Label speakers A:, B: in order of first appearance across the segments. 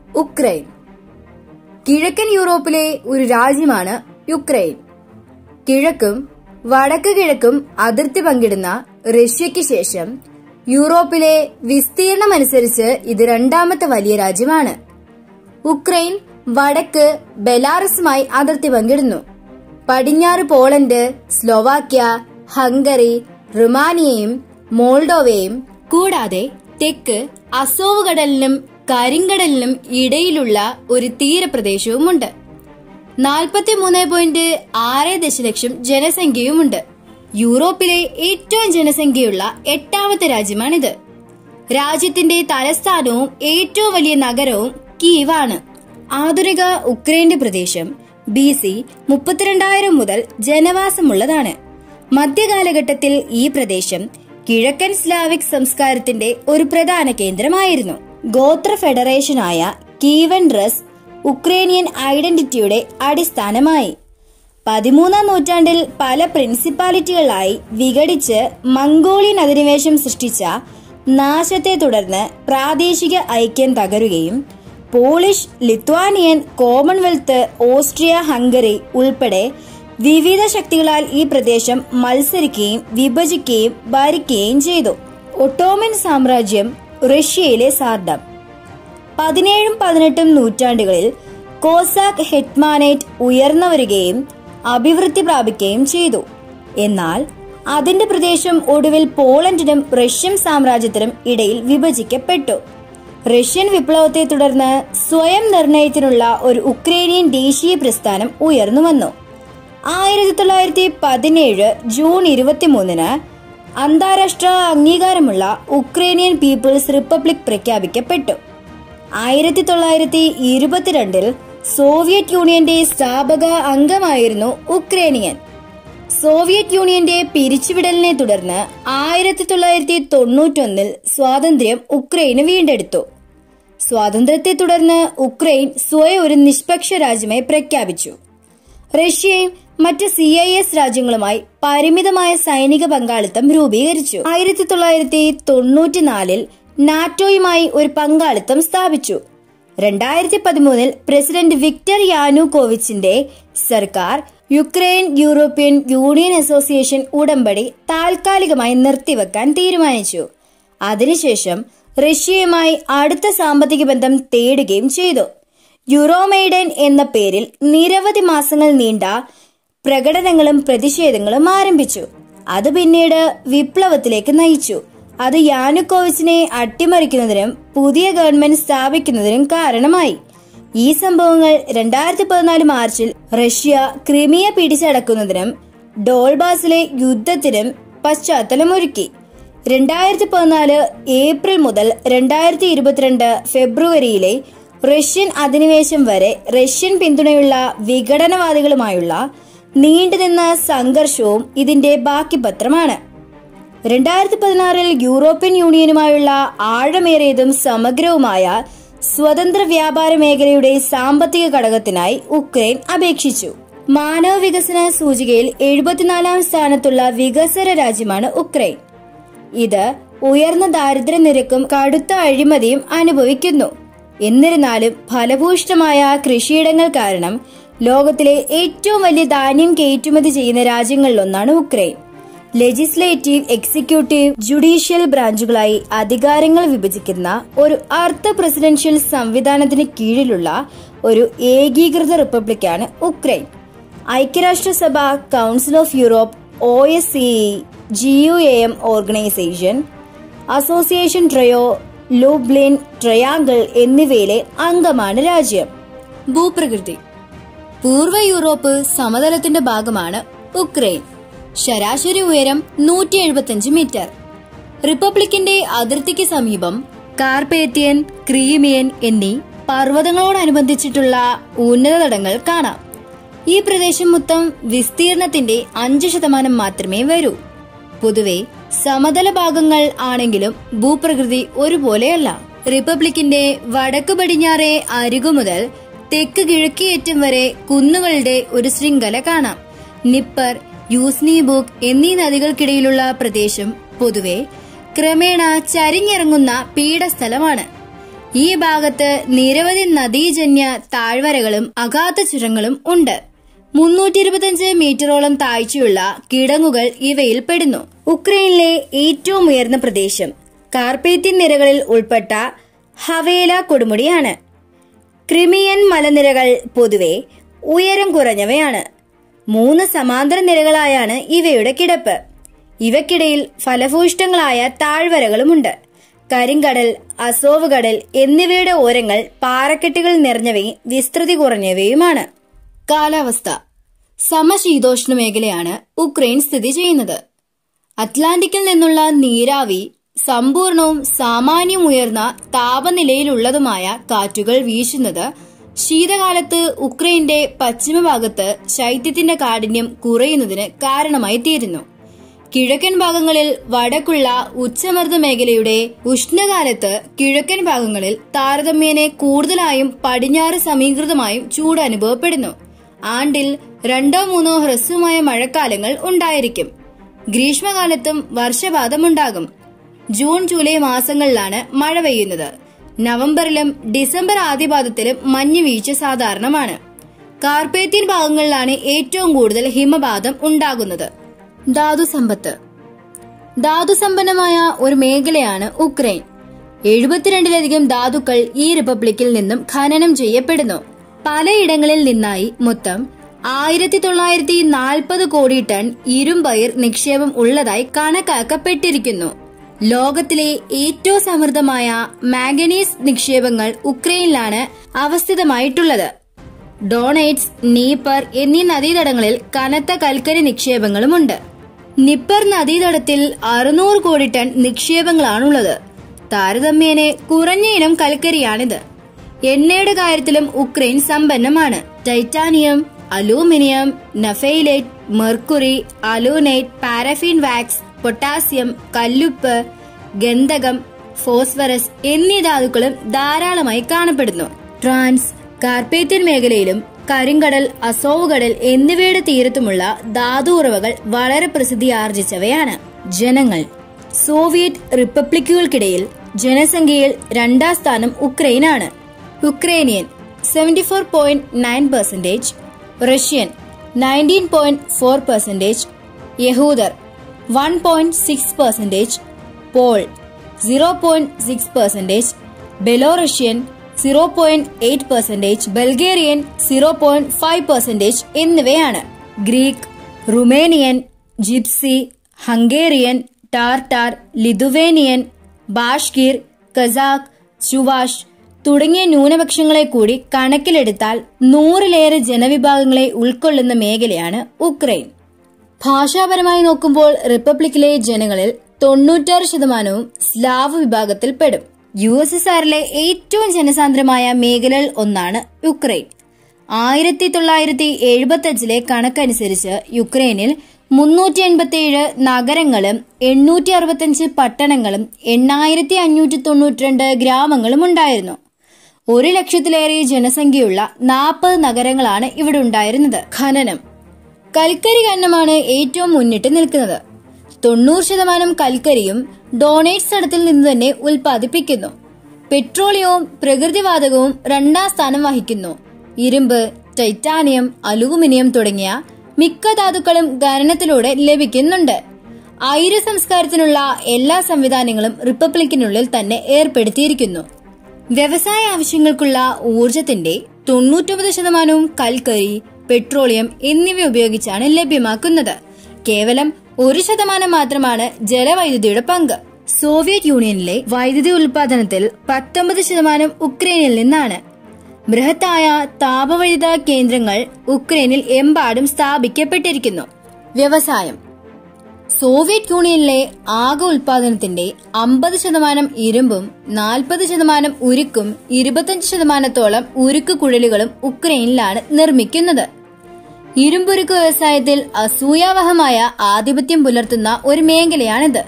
A: Ukraine കിഴക്കൻ യൂറോപ്പിലെ ഒരു രാജ്യമാണ് യുക്രൈൻ കിഴക്കും വടക്ക് കിഴക്കും അതിർത്തി പങ്കിടുന്ന റഷ്യയ്ക്ക് ശേഷം യൂറോപ്പിലെ വിസ്തീർണമനുസരിച്ച് ഇത് രണ്ടാമത്തെ വലിയ രാജ്യമാണ് ഉക്രൈൻ വടക്ക് ബെലാറസുമായി അതിർത്തി പങ്കിടുന്നു പടിഞ്ഞാറ് പോളണ്ട് സ്ലോവാക്യ ഹംഗറി റുമാനിയയും മോൾഡോവയും കൂടാതെ തെക്ക് അസോവ് കടലിനും കരിങ്കടലിനും ഇടയിലുള്ള ഒരു തീരപ്രദേശവുമുണ്ട് നാൽപ്പത്തി മൂന്ന് പോയിന്റ് ആറ് ദശലക്ഷം ജനസംഖ്യയുമുണ്ട് യൂറോപ്പിലെ ഏറ്റവും ജനസംഖ്യയുള്ള എട്ടാമത്തെ രാജ്യമാണിത് രാജ്യത്തിന്റെ തലസ്ഥാനവും ഏറ്റവും വലിയ നഗരവും കീവാണ് ആധുനിക ഉക്രൈന്റെ പ്രദേശം ബി സി മുപ്പത്തിരണ്ടായിരം മുതൽ ജനവാസമുള്ളതാണ് മധ്യകാലഘട്ടത്തിൽ ഈ പ്രദേശം കിഴക്കൻ സ്ലാവിക് സംസ്കാരത്തിന്റെ ഒരു പ്രധാന കേന്ദ്രമായിരുന്നു ഗോത്ര ഫെഡറേഷനായ കീവൻ ഡ്രസ് ഉക്രൈനിയൻ ഐഡന്റിറ്റിയുടെ അടിസ്ഥാനമായി പതിമൂന്നാം നൂറ്റാണ്ടിൽ പല പ്രിൻസിപ്പാലിറ്റികളായി വിഘടിച്ച് മംഗോളിയൻ അധിനിവേശം സൃഷ്ടിച്ച നാശത്തെ തുടർന്ന് പ്രാദേശിക ഐക്യം തകരുകയും Polish Lithuanian Commonwealth Austria Hungary ഉൾപ്പെടെ വിവിധ ശക്തികളാൽ ഈ പ്രദേശം മത്സരിക്കുകയും വിഭജിക്കുകയും ഭരിക്കുകയും ചെയ്തു ഒട്ടോമൻ സാമ്രാജ്യം റഷ്യയിലെ സാർഡം പതിനേഴും പതിനെട്ടും നൂറ്റാണ്ടുകളിൽ കോസാക്ക് ഹെറ്റ്മാനേറ്റ് ഉയർന്നു വരികയും അഭിവൃദ്ധി പ്രാപിക്കുകയും ചെയ്തു എന്നാൽ അതിന്റെ പ്രദേശം ഒടുവിൽ പോളണ്ടിനും റഷ്യൻ സാമ്രാജ്യത്തിനും ഇടയിൽ വിഭജിക്കപ്പെട്ടു റഷ്യൻ വിപ്ലവത്തെ തുടർന്ന് സ്വയം നിർണയത്തിനുള്ള ഒരു ഉക്രൈനിയൻ ദേശീയ പ്രസ്ഥാനം ഉയർന്നു വന്നു ആയിരത്തി തൊള്ളായിരത്തി പതിനേഴ് ജൂൺ ഇരുപത്തിമൂന്നിന് അന്താരാഷ്ട്ര അംഗീകാരമുള്ള ഉക്രൈനിയൻ പീപ്പിൾസ് റിപ്പബ്ലിക് പ്രഖ്യാപിക്കപ്പെട്ടു ആയിരത്തി തൊള്ളായിരത്തി ഇരുപത്തിരണ്ടിൽ സോവിയറ്റ് യൂണിയന്റെ സ്ഥാപക അംഗമായിരുന്നു ഉക്രൈനിയൻ സോവിയറ്റ് യൂണിയന്റെ പിരിച്ചുവിടലിനെ തുടർന്ന് ആയിരത്തി തൊള്ളായിരത്തി തൊണ്ണൂറ്റൊന്നിൽ സ്വാതന്ത്ര്യം ഉക്രൈന് വീണ്ടെടുത്തു സ്വാതന്ത്ര്യത്തെ തുടർന്ന് ഉക്രൈൻ സ്വയം ഒരു നിഷ്പക്ഷ രാജ്യമായി പ്രഖ്യാപിച്ചു റഷ്യയും മറ്റ് സി ഐ എസ് രാജ്യങ്ങളുമായി പരിമിതമായ സൈനിക പങ്കാളിത്തം രൂപീകരിച്ചു ആയിരത്തി തൊള്ളായിരത്തി തൊണ്ണൂറ്റിനാലിൽ നാറ്റോയുമായി ഒരു പങ്കാളിത്തം സ്ഥാപിച്ചു രണ്ടായിരത്തി പതിമൂന്നിൽ പ്രസിഡന്റ് വിക്ടർ യാനുകോവിച്ചിന്റെ സർക്കാർ യുക്രൈൻ യൂറോപ്യൻ യൂണിയൻ അസോസിയേഷൻ ഉടമ്പടി താൽക്കാലികമായി നിർത്തിവെക്കാൻ തീരുമാനിച്ചു അതിനുശേഷം റഷ്യയുമായി അടുത്ത സാമ്പത്തിക ബന്ധം തേടുകയും ചെയ്തു യൂറോമെയ്ഡൻ എന്ന പേരിൽ നിരവധി മാസങ്ങൾ നീണ്ട പ്രകടനങ്ങളും പ്രതിഷേധങ്ങളും ആരംഭിച്ചു അത് പിന്നീട് വിപ്ലവത്തിലേക്ക് നയിച്ചു അത് യാനുക്കോവിച്ചിനെ അട്ടിമറിക്കുന്നതിനും പുതിയ ഗവൺമെന്റ് സ്ഥാപിക്കുന്നതിനും കാരണമായി ഈ സംഭവങ്ങൾ രണ്ടായിരത്തി പതിനാല് മാർച്ചിൽ റഷ്യ ക്രിമിയ പിടിച്ചടക്കുന്നതിനും ഡോൾബാസിലെ യുദ്ധത്തിനും പശ്ചാത്തലമൊരുക്കി രണ്ടായിരത്തി പതിനാല് ഏപ്രിൽ മുതൽ രണ്ടായിരത്തി ഇരുപത്തിരണ്ട് ഫെബ്രുവരിയിലെ റഷ്യൻ അധിനിവേശം വരെ റഷ്യൻ പിന്തുണയുള്ള വിഘടനവാദികളുമായുള്ള നീണ്ടുനിന്ന സംഘർഷവും ഇതിന്റെ ബാക്കി പത്രമാണ് രണ്ടായിരത്തി പതിനാറിൽ യൂറോപ്യൻ യൂണിയനുമായുള്ള ആഴമേറിയതും സമഗ്രവുമായ സ്വതന്ത്ര വ്യാപാര മേഖലയുടെ സാമ്പത്തിക ഘടകത്തിനായി ഉക്രൈൻ അപേക്ഷിച്ചു മാനവ വികസന സൂചികയിൽ എഴുപത്തിനാലാം സ്ഥാനത്തുള്ള വികസന രാജ്യമാണ് ഉക്രൈൻ ഇത് ഉയർന്ന ദാരിദ്ര്യ നിരക്കും കടുത്ത അഴിമതിയും അനുഭവിക്കുന്നു എന്നിരുന്നാലും ഫലഭൂഷ്ടമായ കൃഷിയിടങ്ങൾ കാരണം ലോകത്തിലെ ഏറ്റവും വലിയ ധാന്യം കയറ്റുമതി ചെയ്യുന്ന രാജ്യങ്ങളിലൊന്നാണ് ഉക്രൈൻ ലെജിസ്ലേറ്റീവ് എക്സിക്യൂട്ടീവ് ജുഡീഷ്യൽ ബ്രാഞ്ചുകളായി അധികാരങ്ങൾ വിഭജിക്കുന്ന ഒരു അർദ്ധ പ്രസിഡൻഷ്യൽ സംവിധാനത്തിന് കീഴിലുള്ള ഒരു ഏകീകൃത റിപ്പബ്ലിക്കാണ് ഉക്രൈൻ ഐക്യരാഷ്ട്രസഭ council of Europe O S C G U A M organization association trio Lublin triangle എന്നിവയിലെ അംഗമാണ് രാജ്യം ഭൂപ്രകൃതി പൂർവ്വ യൂറോപ്പ് സമതലത്തിന്റെ ഭാഗമാണ് ഉക്രൈൻ ശരാശരി ഉയരം നൂറ്റി എഴുപത്തിയഞ്ച് മീറ്റർ റിപ്പബ്ലിക്കിന്റെ അതിർത്തിക്ക് സമീപം കാർപേത്യൻ ക്രീമിയൻ എന്നീ പർവ്വതങ്ങളോടനുബന്ധിച്ചിട്ടുള്ള ഉന്നതതടങ്ങൾ കാണാം ഈ പ്രദേശം മൊത്തം വിസ്തീർണത്തിന്റെ അഞ്ച് ശതമാനം മാത്രമേ വരൂ പൊതുവെ സമതല ഭാഗങ്ങൾ ആണെങ്കിലും ഭൂപ്രകൃതി ഒരുപോലെയല്ല റിപ്പബ്ലിക്കിന്റെ വടക്കു പടിഞ്ഞാറെ അരികു മുതൽ തെക്ക് കിഴക്കേയറ്റം വരെ കുന്നുകളുടെ ഒരു ശൃംഖല കാണാം നിപ്പർ യൂസ്നീബുക്ക് എന്നീ നദികൾക്കിടയിലുള്ള പ്രദേശം പൊതുവെ ക്രമേണ ചരിഞ്ഞിറങ്ങുന്ന പീഠസ്ഥലമാണ് ഈ ഭാഗത്ത് നിരവധി നദീജന്യ താഴ്വരകളും അഗാധ ചുരങ്ങളും ഉണ്ട് മുന്നൂറ്റി ഇരുപത്തിയഞ്ച് മീറ്ററോളം താഴ്ചയുള്ള കിടങ്ങുകൾ ഇവയിൽ പെടുന്നു ഉക്രൈനിലെ ഏറ്റവും ഉയർന്ന പ്രദേശം കാർപ്പേത്യൻ നിരകളിൽ ഉൾപ്പെട്ട ഹവേല കൊടുമുടിയാണ് ക്രിമിയൻ മലനിരകൾ പൊതുവെ ഉയരം കുറഞ്ഞവയാണ് മൂന്ന് സമാന്തര നിരകളായാണ് ഇവയുടെ കിടപ്പ് ഇവയ്ക്കിടയിൽ ഫലഭൂയിഷ്ടങ്ങളായ താഴ്വരകളുമുണ്ട് കരിങ്കടൽ അസോവ് കടൽ എന്നിവയുടെ ഓരങ്ങൾ പാറക്കെട്ടുകൾ നിറഞ്ഞവയും വിസ്തൃതി കുറഞ്ഞവയുമാണ് കാലാവസ്ഥ സമശീതോഷ്ണ മേഖലയാണ് ഉക്രൈൻ സ്ഥിതി ചെയ്യുന്നത് അറ്റ്ലാന്റിക്കിൽ നിന്നുള്ള നീരാവി സമ്പൂർണവും സാമാന്യം ഉയർന്ന താപനിലയിലുള്ളതുമായ കാറ്റുകൾ വീശുന്നത് ശീതകാലത്ത് ഉക്രൈന്റെ പശ്ചിമഭാഗത്ത് ശൈത്യത്തിന്റെ കാഠിന്യം കുറയുന്നതിന് കാരണമായി തീരുന്നു കിഴക്കൻ ഭാഗങ്ങളിൽ വടക്കുള്ള ഉച്ചമർദ്ദ മേഖലയുടെ ഉഷ്ണകാലത്ത് കിഴക്കൻ ഭാഗങ്ങളിൽ താരതമ്യേന കൂടുതലായും പടിഞ്ഞാറ് സമീകൃതമായും ചൂട് അനുഭവപ്പെടുന്നു ആണ്ടിൽ രണ്ടോ മൂന്നോ ഹ്രസ്വമായ മഴക്കാലങ്ങൾ ഉണ്ടായിരിക്കും ഗ്രീഷ്മകാലത്തും വർഷപാതമുണ്ടാകും ജൂൺ ജൂലൈ മാസങ്ങളിലാണ് മഴ പെയ്യുന്നത് നവംബറിലും ഡിസംബർ ആദ്യപാദത്തിലും മഞ്ഞ് വീഴ്ച സാധാരണമാണ് കാർപ്പേത്യൻ ഭാഗങ്ങളിലാണ് ഏറ്റവും കൂടുതൽ ഹിമപാതം ഉണ്ടാകുന്നത് ധാതുസമ്പത്ത് ധാതുസമ്പന്നമായ ഒരു മേഖലയാണ് ഉക്രൈൻ എഴുപത്തിരണ്ടിലധികം ധാതുക്കൾ ഈ റിപ്പബ്ലിക്കിൽ നിന്നും ഖനനം ചെയ്യപ്പെടുന്നു പലയിടങ്ങളിൽ നിന്നായി മൊത്തം ആയിരത്തി തൊള്ളായിരത്തി നാൽപ്പത് കോടി ടൺ ഇരുമ്പയിർ നിക്ഷേപം ഉള്ളതായി കണക്കാക്കപ്പെട്ടിരിക്കുന്നു ലോകത്തിലെ ഏറ്റവും സമൃദ്ധമായ മാംഗനീസ് നിക്ഷേപങ്ങൾ ഉക്രൈനിലാണ് അവസ്ഥിതമായിട്ടുള്ളത് ഡോണേറ്റ്സ് നീപ്പർ എന്നീ നദീതടങ്ങളിൽ കനത്ത കൽക്കരി നിക്ഷേപങ്ങളുമുണ്ട് നിപ്പർ നദീതടത്തിൽ അറുന്നൂറ് കോടി ടൺ നിക്ഷേപങ്ങളാണുള്ളത് താരതമ്യേന കുറഞ്ഞ ഇനം കൽക്കരിയാണിത് എണ്ണയുടെ കാര്യത്തിലും ഉക്രൈൻ സമ്പന്നമാണ് titanium aluminium nepheline mercury alunite paraffin wax potassium കല്ലുപ്പ് ഗന്ധകം ഫോസ്ഫറസ് എന്നീ ധാതുക്കളും ധാരാളമായി കാണപ്പെടുന്നു ട്രാൻസ് കാർപ്പേത്യൻ മേഖലയിലും കരിങ്കടൽ അസോവ് കടൽ എന്നിവയുടെ തീരത്തുമുള്ള ധാതു ഉറവകൾ വളരെ പ്രസിദ്ധിയാർജിച്ചവയാണ് ജനങ്ങൾ സോവിയറ്റ് റിപ്പബ്ലിക്കുകൾക്കിടയിൽ ജനസംഖ്യയിൽ രണ്ടാം സ്ഥാനം ഉക്രൈനാണ് Ukrainian seventy four point nine percentage Russian nineteen point four percentage യഹൂദർ one point six percentage Pole zero point six percentage Belorussian zero point eight percentage Bulgarian zero point five percentage എന്നിവയാണ് Greek Romanian Gypsy Hungarian Tartar Lithuanian Bashkir Kazakh Chuvash തുടങ്ങിയ ന്യൂനപക്ഷങ്ങളെ കൂടി കണക്കിലെടുത്താൽ നൂറിലേറെ ജനവിഭാഗങ്ങളെ ഉൾക്കൊള്ളുന്ന മേഖലയാണ് Ukraine ഭാഷാപരമായി നോക്കുമ്പോൾ റിപ്പബ്ലിക്കിലെ ജനങ്ങളിൽ തൊണ്ണൂറ്റാറ് ശതമാനവും സ്ലാവ് വിഭാഗത്തിൽപ്പെടും യു എസ് എസ് ആറിലെ ഏറ്റവും ജനസാന്ദ്രമായ മേഖലകൾ ഒന്നാണ് യുക്രൈൻ ആയിരത്തി തൊള്ളായിരത്തി എഴുപത്തി അഞ്ചിലെ കണക്കനുസരിച്ച് യുക്രൈനിൽ മുന്നൂറ്റി എൺപത്തിയേഴ് നഗരങ്ങളും എണ്ണൂറ്റി അറുപത്തിയഞ്ച് പട്ടണങ്ങളും എണ്ണായിരത്തി അഞ്ഞൂറ്റി തൊണ്ണൂറ്റിരണ്ട് ഗ്രാമങ്ങളും ഉണ്ടായിരുന്നു ഒരു ലക്ഷത്തിലേറെ ജനസംഖ്യയുള്ള നാൽപ്പത് നഗരങ്ങളാണ് ഇവിടെ ഉണ്ടായിരുന്നത് ഖനനം കൽക്കരി ഖനനമാണ് ഏറ്റവും മുന്നിട്ട് നിൽക്കുന്നത് തൊണ്ണൂറ് ശതമാനം കൽക്കരിയും ഡോണേറ്റ്സ് തടത്തിൽ നിന്ന് തന്നെ ഉൽപ്പാദിപ്പിക്കുന്നു പെട്രോളിയവും പ്രകൃതിവാതകവും രണ്ടാം സ്ഥാനം വഹിക്കുന്നു ഇരുമ്പ് ടൈറ്റാനിയം അലൂമിനിയം തുടങ്ങിയ മിക്ക ധാതുക്കളും ഖനനത്തിലൂടെ ലഭിക്കുന്നുണ്ട് ഐര സംസ്കാരത്തിനുള്ള എല്ലാ സംവിധാനങ്ങളും റിപ്പബ്ലിക്കിനുള്ളിൽ തന്നെ ഏർപ്പെടുത്തിയിരിക്കുന്നു വ്യവസായ ആവശ്യങ്ങൾക്കുള്ള ഊർജത്തിന്റെ തൊണ്ണൂറ്റൊമ്പത് ശതമാനവും കൽക്കരി പെട്രോളിയം എന്നിവ ഉപയോഗിച്ചാണ് ലഭ്യമാക്കുന്നത് കേവലം ഒരു ശതമാനം മാത്രമാണ് ജലവൈദ്യുതിയുടെ പങ്ക് സോവിയറ്റ് യൂണിയനിലെ വൈദ്യുതി ഉൽപാദനത്തിൽ പത്തൊമ്പത് ശതമാനം ഉക്രൈനിൽ നിന്നാണ് ബൃഹത്തായ താപവൈദ്യുത കേന്ദ്രങ്ങൾ ഉക്രൈനിൽ എമ്പാടും സ്ഥാപിക്കപ്പെട്ടിരിക്കുന്നു വ്യവസായം സോവിയറ്റ് യൂണിയനിലെ ആകെ ഉൽപാദനത്തിന്റെ അമ്പത് ശതമാനം ഇരുമ്പും നാൽപ്പത് ശതമാനം ഉരുക്കും ഇരുപത്തിയഞ്ച് ശതമാനത്തോളം ഉരുക്ക് കുഴലുകളും ഉക്രൈനിലാണ് നിർമ്മിക്കുന്നത് ഇരുമ്പുരുക്ക് വ്യവസായത്തിൽ അസൂയാവഹമായ ആധിപത്യം പുലർത്തുന്ന ഒരു മേഖലയാണിത്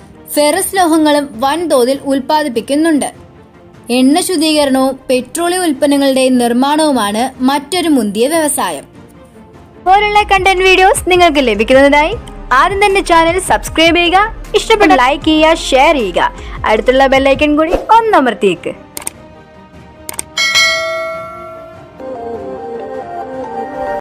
A: ഫെറസ് ലോഹങ്ങളും വൻതോതിൽ ഉൽപ്പാദിപ്പിക്കുന്നുണ്ട് എണ്ണ ശുദ്ധീകരണവും പെട്രോളിയം ഉൽപ്പന്നങ്ങളുടെ നിർമ്മാണവുമാണ് മറ്റൊരു മുന്തിയ വ്യവസായം പോലുള്ള കണ്ടന്റ് വീഡിയോസ് നിങ്ങൾക്ക് ലഭിക്കുന്നതിനായി ആദ്യം തന്നെ ചാനൽ സബ്സ്ക്രൈബ് ചെയ്യുക ഇഷ്ടപ്പെട്ട ലൈക്ക് ചെയ്യുക ഷെയർ ചെയ്യുക അടുത്തുള്ള ബെല്ലൈക്കൺ കൂടി ഒന്നമർത്തിയേക്ക്